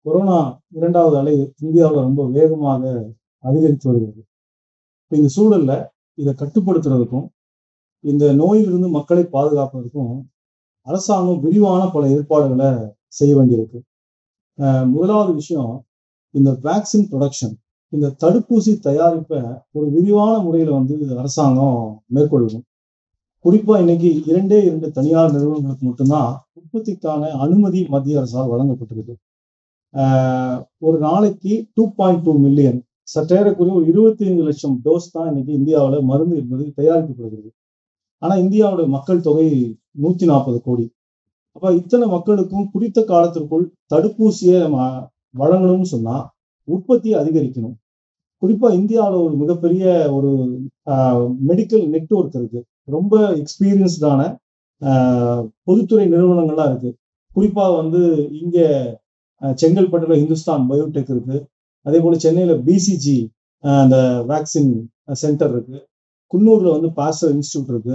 corona இரண்டாவது அலை இந்தியாவில் ரொம்ப வேகமாக அதிகரித்து வருகிறது இப்போ இந்த சூழல்ல இதை கட்டுப்படுத்துறதுக்கும் இந்த நோயிலிருந்து மக்களை பாதுகாப்பதற்கும் அரசாங்கம் விரிவான பல ஏற்பாடுகளை செய்ய வேண்டியிருக்கு அஹ் முதலாவது விஷயம் இந்த வேக்சின் ப்ரொடக்ஷன் இந்த தடுப்பூசி தயாரிப்பை ஒரு விரிவான முறையில் வந்து அரசாங்கம் மேற்கொள்ளணும் குறிப்பா இன்னைக்கு இரண்டே இரண்டு தனியார் நிறுவனங்களுக்கு மட்டும்தான் உற்பத்திக்கான அனுமதி மத்திய அரசால் வழங்கப்பட்டிருக்கு ஆஹ் ஒரு நாளைக்கு டூ பாயிண்ட் டூ மில்லியன் சற்றேறக்குரிய ஒரு இருபத்தி ஐந்து லட்சம் டோஸ் தான் இன்னைக்கு இந்தியாவில் மருந்து என்பது தயாரிக்கப்படுகிறது ஆனா இந்தியாவோட மக்கள் தொகை நூத்தி நாற்பது கோடி அப்ப இத்தனை மக்களுக்கும் குறித்த காலத்திற்குள் தடுப்பூசியை நம்ம வழங்கணும்னு சொன்னா உற்பத்தியை அதிகரிக்கணும் குறிப்பா இந்தியாவில் ஒரு மிகப்பெரிய ஒரு மெடிக்கல் நெட்வொர்க் இருக்கு ரொம்ப எக்ஸ்பீரியன்ஸ்டான பொதுத்துறை நிறுவனங்கள்லாம் இருக்கு குறிப்பா வந்து இங்க அஹ், செங்கல்பட்டுல இந்துஸ்தான் பயோடெக் இருக்கு அதே போல சென்னையில பிசிஜி அந்த வேக்சின் சென்டர் இருக்கு குன்னூர்ல வந்து பாஸ்டர் இன்ஸ்டியூட் இருக்கு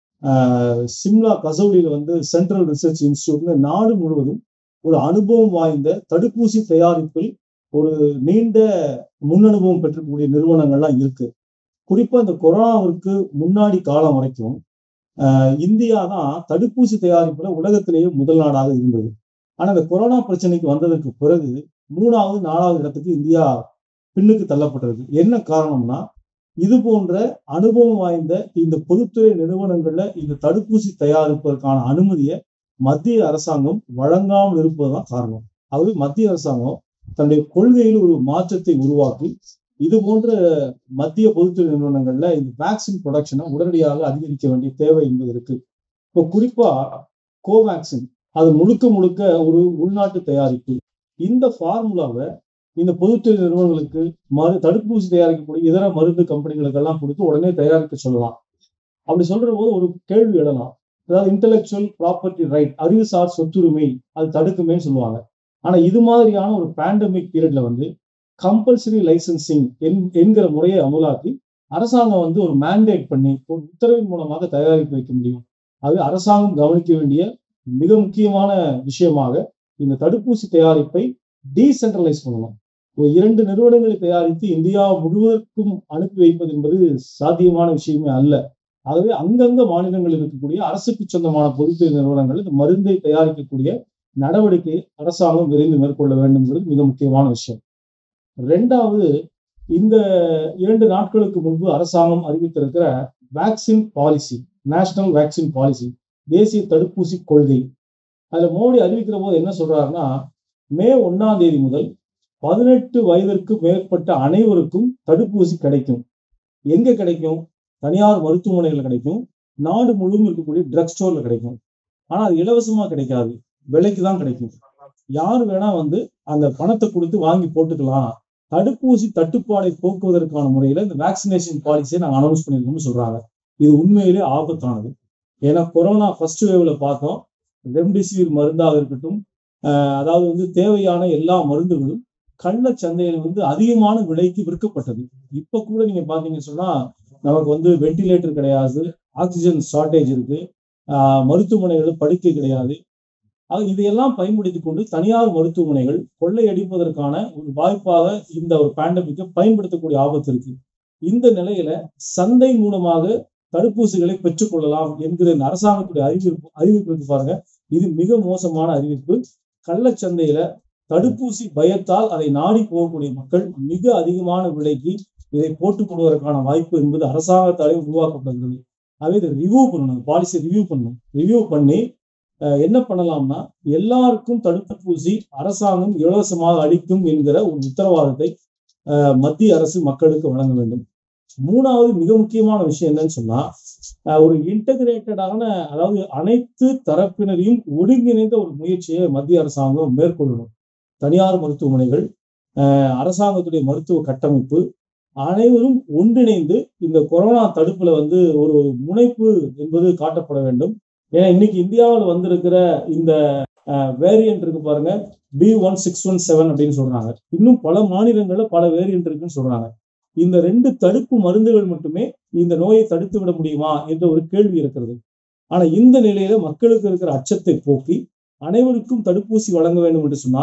அஹ், சிம்லா கசௌலியில வந்து சென்ட்ரல் ரிசர்ச் இன்ஸ்டியூட்னு நாடு முழுவதும் ஒரு அனுபவம் வாய்ந்த தடுப்பூசி தயாரிப்பில் ஒரு நீண்ட முன் அனுபவம் பெற்றக்கூடிய நிறுவனங்கள்லாம் இருக்கு குறிப்பா இந்த கொரோனாவிற்கு முன்னாடி காலம் வரைக்கும் ஆஹ் இந்தியா தான் தடுப்பூசி தயாரிப்புல உலகத்திலேயே முதல் நாடாக இருந்தது ஆனா இந்த கொரோனா பிரச்சனைக்கு வந்ததற்கு பிறகு மூணாவது நாலாவது இடத்துக்கு இந்தியா பின்னுக்கு தள்ளப்பட்டிருக்கு என்ன காரணம்னா இது போன்ற அனுபவம் வாய்ந்த இந்த பொதுத்துறை நிறுவனங்கள்ல இந்த தடுப்பூசி தயாரிப்பதற்கான அனுமதியை மத்திய அரசாங்கம் வழங்காமல் இருப்பதுதான் காரணம் ஆகவே மத்திய அரசாங்கம் தன்னுடைய கொள்கையில் ஒரு மாற்றத்தை உருவாக்கி இது போன்ற மத்திய பொதுத்துறை நிறுவனங்கள்ல இந்த வேக்சின் ப்ரொடக்ஷனை உடனடியாக அதிகரிக்க வேண்டிய தேவை என்பது இருக்கு இப்போ குறிப்பா கோவேக்சின் அது முழுக்க முழுக்க ஒரு உள்நாட்டு தயாரிப்பு இந்த ஃபார்முலாவை இந்த பொதுத்துறை நிறுவனங்களுக்கு மரு தடுப்பூசி தயாரிக்கக்கூடிய இதர மருந்து கம்பெனிகளுக்கெல்லாம் கொடுத்து உடனே தயாரிக்க சொல்லலாம் அப்படி சொல்ற போது ஒரு கேள்வி எழலாம் அதாவது இன்டெலெக்சுவல் ப்ராப்பர்ட்டி ரைட் அறிவுசார் சொத்துரிமை அது தடுக்குமேன்னு சொல்லுவாங்க ஆனா இது மாதிரியான ஒரு பேண்டமிக் பீரியட்ல வந்து கம்பல்சரி லைசன்சிங் என்கிற முறையை அமலாக்கி அரசாங்கம் வந்து ஒரு மேண்டேட் பண்ணி ஒரு உத்தரவின் மூலமாக தயாரிப்பு வைக்க முடியும் அது அரசாங்கம் கவனிக்க வேண்டிய மிக முக்கியமான விஷயமாக இந்த தடுப்பூசி தயாரிப்பை டீசென்ட்ரலைஸ் பண்ணணும் ஒரு இரண்டு நிறுவனங்களை தயாரித்து இந்தியா முழுவதற்கும் அனுப்பி வைப்பது என்பது சாத்தியமான விஷயமே அல்ல ஆகவே அங்கங்க மாநிலங்களில் இருக்கக்கூடிய அரசுக்கு சொந்தமான பொதுத்துறை நிறுவனங்கள் இந்த மருந்தை தயாரிக்கக்கூடிய நடவடிக்கை அரசாங்கம் விரைந்து மேற்கொள்ள வேண்டும் என்பது மிக முக்கியமான விஷயம் ரெண்டாவது இந்த இரண்டு நாட்களுக்கு முன்பு அரசாங்கம் அறிவித்திருக்கிற vaccine policy national vaccine policy தேசிய தடுப்பூசி கொள்கை அதுல மோடி அறிவிக்கிற போது என்ன சொல்றாருன்னா மே ஒன்னாம் தேதி முதல் பதினெட்டு வயதிற்கு மேற்பட்ட அனைவருக்கும் தடுப்பூசி கிடைக்கும் எங்க கிடைக்கும் தனியார் மருத்துவமனைகள் கிடைக்கும் நாடு முழுவதும் இருக்கக்கூடிய ட்ரக் ஸ்டோர்ல கிடைக்கும் ஆனா அது இலவசமா கிடைக்காது விலைக்கு தான் கிடைக்கும் யார் வேணா வந்து அந்த பணத்தை கொடுத்து வாங்கி போட்டுக்கலாம் தடுப்பூசி தட்டுப்பாடை போக்குவதற்கான முறையில இந்த வேக்சினேஷன் பாலிசியை நாங்கள் அனௌன்ஸ் பண்ணியிருக்கோம்னு சொல்றாங்க இது உண்மையிலே ஆபத்தானது ஏன்னா கொரோனா ஃபர்ஸ்ட் வேவ்ல பார்த்தோம் ரெம்டெசிவிர் மருந்தாக இருக்கட்டும் ஆஹ் அதாவது வந்து தேவையான எல்லா மருந்துகளும் கள்ள சந்தையில் வந்து அதிகமான விலைக்கு விற்கப்பட்டது இப்ப கூட நீங்க பாத்தீங்கன்னு சொன்னா நமக்கு வந்து வென்டிலேட்டர் கிடையாது ஆக்சிஜன் ஷார்டேஜ் இருக்கு ஆஹ் மருத்துவமனைகள் படுக்கை கிடையாது ஆக இதையெல்லாம் பயன்படுத்தி கொண்டு தனியார் மருத்துவமனைகள் கொள்ளையடிப்பதற்கான ஒரு வாய்ப்பாக இந்த ஒரு பேண்டமிக்கை பயன்படுத்தக்கூடிய ஆபத்து இருக்கு இந்த நிலையில சந்தை மூலமாக தடுப்பூசிகளை பெற்றுக்கொள்ளலாம் என்கிற இந்த அரசாங்கத்துடைய அறிவிப்பு அறிவிப்பு இருக்கு பாருங்க இது மிக மோசமான அறிவிப்பு கள்ளச்சந்தையில தடுப்பூசி பயத்தால் அதை நாடி போகக்கூடிய மக்கள் மிக அதிகமான விலைக்கு இதை போட்டுக் கொள்வதற்கான வாய்ப்பு என்பது அரசாங்கத்தாலே உருவாக்கப்படுகிறது அவை இதை ரிவ்யூ பண்ணணும் பாலிசி ரிவ்யூ பண்ணணும் ரிவ்யூ பண்ணி அஹ், என்ன பண்ணலாம்னா எல்லாருக்கும் தடுப்பூசி அரசாங்கம் இலவசமாக அளிக்கும் என்கிற ஒரு உத்தரவாதத்தை அஹ், மத்திய அரசு மக்களுக்கு வழங்க வேண்டும் மூணாவது மிக முக்கியமான விஷயம் என்னன்னு சொன்னா அஹ், ஒரு இன்டகிரேட்டடான அதாவது அனைத்து தரப்பினரையும் ஒருங்கிணைந்த ஒரு முயற்சியை மத்திய அரசாங்கம் மேற்கொள்ளணும் தனியார் மருத்துவமனைகள் அஹ், அரசாங்கத்துடைய மருத்துவ கட்டமைப்பு அனைவரும் ஒன்றிணைந்து இந்த கொரோனா தடுப்புல வந்து ஒரு முனைப்பு என்பது காட்டப்பட வேண்டும் ஏன்னா இன்னைக்கு இந்தியாவில் வந்திருக்கிற இந்த வேரியன்ட் இருக்கு பாருங்க B one six one seven அப்படின்னு சொல்றாங்க இன்னும் பல மாநிலங்கள்ல பல வேரியன்ட் இருக்குன்னு சொல்றாங்க இந்த ரெண்டு தடுப்பு மருந்துகள் மட்டுமே இந்த நோயை தடுத்து விட முடியுமா என்ற ஒரு கேள்வி இருக்கிறது ஆனா இந்த நிலையில மக்களுக்கு இருக்கிற அச்சத்தை போக்கி அனைவருக்கும் தடுப்பூசி வழங்க வேண்டும் என்று சொன்னால்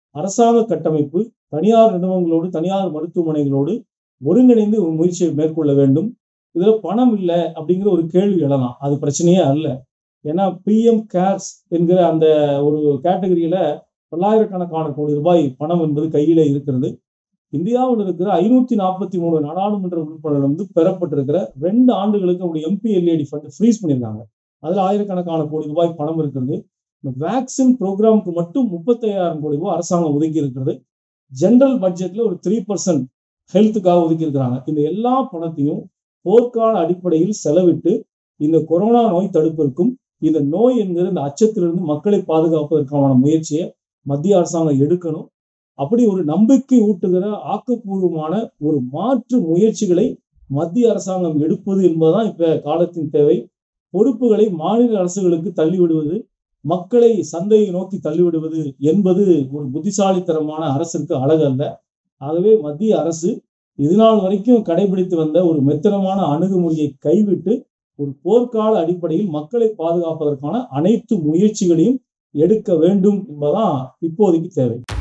அரசாங்க கட்டமைப்பு தனியார் நிறுவனங்களோடு தனியார் மருத்துவமனைகளோடு ஒருங்கிணைந்து ஒரு முயற்சியை மேற்கொள்ள வேண்டும் இதுல பணம் இல்லை அப்படிங்கிற ஒரு கேள்வி எழலாம் அது பிரச்சனையே அல்ல ஏன்னா பிஎம் கேர்ஸ் என்கிற அந்த ஒரு கேட்டகரியில பல்லாயிரக்கணக்கான கோடி ரூபாய் பணம் என்பது கையில இருக்கிறது இந்தியாவில் இருக்கிற ஐநூத்தி நாற்பத்தி மூணு நாடாளுமன்ற உறுப்பினர்கள் வந்து பெறப்பட்டிருக்கிற ரெண்டு ஆண்டுகளுக்கு அவருடைய எம்பி எல்ஏடி ஃபண்ட் ஃப்ரீஸ் பண்ணியிருக்காங்க அதுல ஆயிரக்கணக்கான கோடி ரூபாய் பணம் இருக்கிறது இந்த வேக்சின் ப்ரோக்ராமுக்கு மட்டும் முப்பத்தையாயிரம் கோடி ரூபாய் அரசாங்கம் ஒதுக்கி இருக்கிறது ஜெனரல் பட்ஜெட்ல ஒரு த்ரீ பர்சன்ட் ஹெல்த்துக்காக ஒதுக்கி இருக்கிறாங்க இந்த எல்லா பணத்தையும் போர்க்கால அடிப்படையில் செலவிட்டு இந்த கொரோனா நோய் தடுப்பிற்கும் இந்த நோய் என்கிற இந்த அச்சத்திலிருந்து மக்களை பாதுகாப்பதற்கான முயற்சியை மத்திய அரசாங்கம் எடுக்கணும் அப்படி ஒரு நம்பிக்கை ஊட்டுகிற ஆக்கப்பூர்வமான ஒரு மாற்று முயற்சிகளை மத்திய அரசாங்கம் எடுப்பது என்பதுதான் இப்ப காலத்தின் தேவை பொறுப்புகளை மாநில அரசுகளுக்கு தள்ளிவிடுவது மக்களை சந்தையை நோக்கி தள்ளிவிடுவது என்பது ஒரு புத்திசாலித்தனமான அரசிற்கு அழகல்ல ஆகவே மத்திய அரசு இதுநாள் வரைக்கும் கடைபிடித்து வந்த ஒரு மெத்தனமான அணுகுமுறையை கைவிட்டு ஒரு போர்க்கால அடிப்படையில் மக்களை பாதுகாப்பதற்கான அனைத்து முயற்சிகளையும் எடுக்க வேண்டும் என்பதுதான் இப்போதைக்கு தேவை